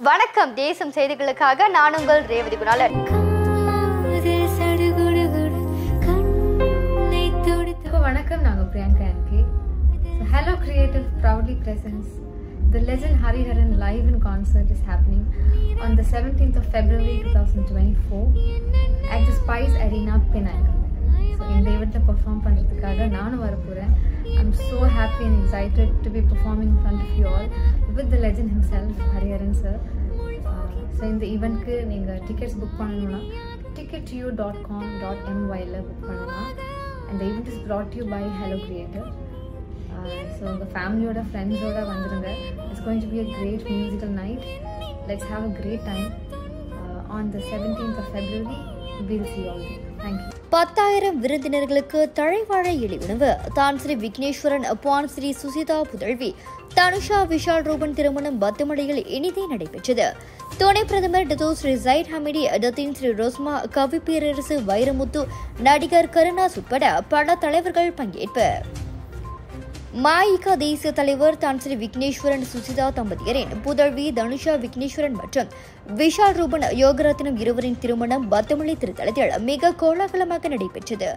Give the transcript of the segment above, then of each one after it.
வணக்கம் தேசம் செய்திகளுக்காக நான் உங்கள் ரேவதி குணாலன் காதல் சடுகுடுகுடு கண்ணை துடித்து இப்போ வணக்கம் நாங்கள் பிரியங்கா என்கே so hello creative proudly presents the legend Hariharan live in concert is happening on the 17th of February 2024 at the Spice Arena Penang so இந்த ஈவெண்ட்டில் பெர்ஃபார்ம் பண்ணுறதுக்காக நானும் வர போகிறேன் I'm so happy and excited to be performing front of you all with the legend himself Hariharan sir so இந்த ஈவெண்ட்க்கு நீங்கள் tickets book பண்ணணும்னா ticket you dot com dot எம்ஒயில் புக் பண்ணலாம் அந்த event is brought you by hello creator so உங்கள் ஃபேமிலியோட ஃப்ரெண்ட்ஸோட வந்துடுங்க it's going to be a great musical night let's have a great time on the seventeenth of February will see all thank you பத்தாயிரம் விருந்தினர்களுக்கு தழைவாழை இலை உணவு தான் ஸ்ரீ விக்னேஸ்வரன் அப்பான் ஸ்ரீ சுசிதா புதல்வி தனுஷா விஷால் ரூபன் திருமணம் பத்துமடையில் இனிதே நடைபெற்றது துணை பிரதமர் Dato Sri Zahid Hamidi Datin Sri Rosmah கவி பேரரசு வைரமுத்து நடிகர் கருணாஸ் உட்பட பல தலைவர்கள் பங்கேற்பு மாயிகா தேசிய தலைவர் தான் ஸ்ரீ விக்னேஸ்வரன் சுசிதா தம்பதியரின் புதல்வி தனுஷா விக்னேஸ்வரன் மற்றும் விஷால் ரூபன் யோகரத்னம் இருவரின் திருமணம் பத்துமலை திருத்தலத்தில் மிக கோலாகலமாக நடைபெற்றது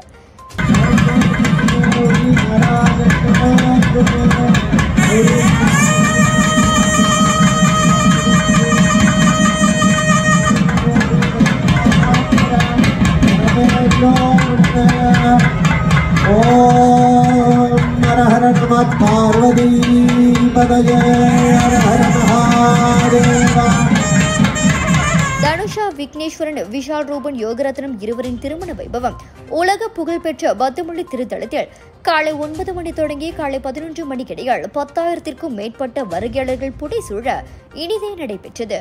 ॐ हर हर नमः पार्वती पदये हर हर महादेवा தனுஷா விக்னேஸ்வரன் விஷால் ரூபன் யோகரத்னம் இருவரின் திருமண வைபவம் உலக புகழ்பெற்ற பத்துமொழி திருத்தலத்தில் காலை ஒன்பது மணி தொடங்கி காலை பதினொன்று மணிக்கிடையில் பத்தாயிரத்திற்கும் மேற்பட்ட வருகையாளர்கள் புடைசூழ இனிதே நடைபெற்றது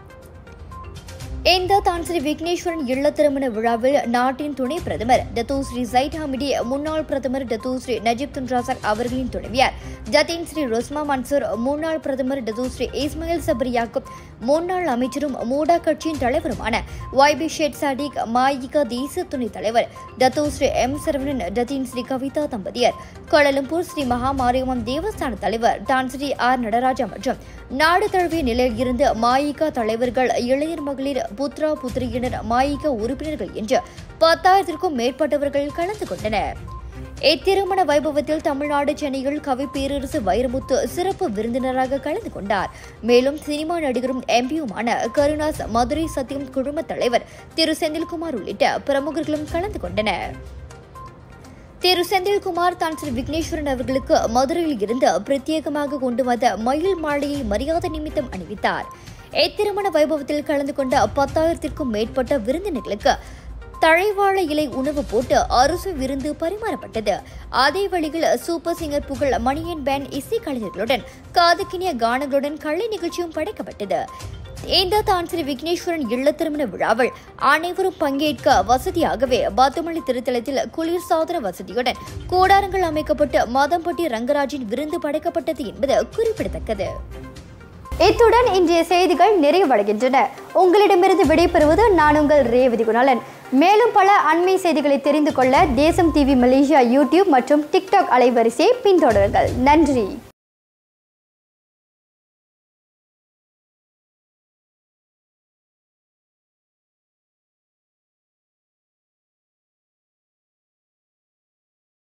இந்த தான் ஸ்ரீ விக்னேஸ்வரன் இல்ல திருமண விழாவில் நாட்டின் துணை பிரதமர் டத்தோ ஸ்ரீ ஜைட் ஹமிடி முன்னாள் பிரதமர் டத்தோ ஸ்ரீ நஜீப் துன்ராசர் அவர்களின் துணைவியார் ஜதீன் ஸ்ரீ ரொஸ்மா மன்சூர் முன்னாள் பிரதமர் Datuk Sri Ismail Sabri Yaakob முன்னாள் அமைச்சரும் மூடா கட்சியின் தலைவருமான ஒய்பி ஷேட் சாடிக் மாயிகா தேசிய துணைத் தலைவர் Datuk Sri M Saravanan Datin Sri Kavitha தம்பதியர் கோலாலம்பூர் ஸ்ரீ மகா மாரியம்மன் தேவஸ்தான தலைவர் டான் ஸ்ரீ ஆர் நடராஜா மற்றும் நாடு தழுவிய நிலையில் இருந்து மாயிகா தலைவர்கள் இளைஞர் மகளிர் புத்ரா புத்திரியினர் மாயிகா உறுப்பினர்கள் என்று பத்தாயிரத்திற்கும் மேற்பட்டவர்கள் கலந்து கொண்டனர் இத்திருமண வைபவத்தில் தமிழ்நாடு சென்னையில் கவி பேரரசு வைரமுத்து சிறப்பு விருந்தினராக கலந்து கொண்டார் மேலும் சினிமா நடிகரும் எம்பியுமான கருணாஸ் மதுரை சத்தியம் குழும தலைவர் திரு செந்தில்குமார் உள்ளிட்ட பிரமுகர்களும் கலந்து கொண்டனர் திரு செந்தில்குமார் தான் ஸ்ரீ விக்னேஸ்வரன் அவர்களுக்கு மதுரையில் இருந்து பிரத்யேகமாக கொண்டு வந்த மயில் மாலையை மரியாதை நிமித்தம் அணிவித்தார் இத்திருமண வைபவத்தில் கலந்து கொண்ட பத்தாயிரத்திற்கும் மேற்பட்ட விருந்தினர்களுக்கு தழைவாழை இலை உணவு போட்டு அரசு விருந்து பரிமாறப்பட்டது அதே வழியில் சூப்பர் சிங்கர் புகழ் மணியன் பேண்ட் இசை கலைஞர்களுடன் காதுக்கினிய கானங்களுடன் கலை நிகழ்ச்சியும் படைக்கப்பட்டது இந்த தான் ஸ்ரீ விக்னேஸ்வரன் இல்ல திருமண விழாவில் அனைவரும் பங்கேற்க வசதியாகவே பாத்துமல்லி திருத்தலத்தில் குளிர் சாதன வசதியுடன் கூடாரங்கள் அமைக்கப்பட்டு மாதம்பட்டி ரங்கராஜின் விருந்து படைக்கப்பட்டது என்பது குறிப்பிடத்தக்கது இத்துடன் இன்றைய செய்திகள் நிறைவடைகின்றன உங்களிடமிருந்து விடைபெறுவது நான் உங்கள் ரேவதி குணாலன் மேலும் பல அண்மை செய்திகளை தெரிந்து கொள்ள தேசம் டிவி மலேசியா யூடியூப் மற்றும் டிக்டாக் அலைவரிசையை பின்தொடருங்கள் நன்றி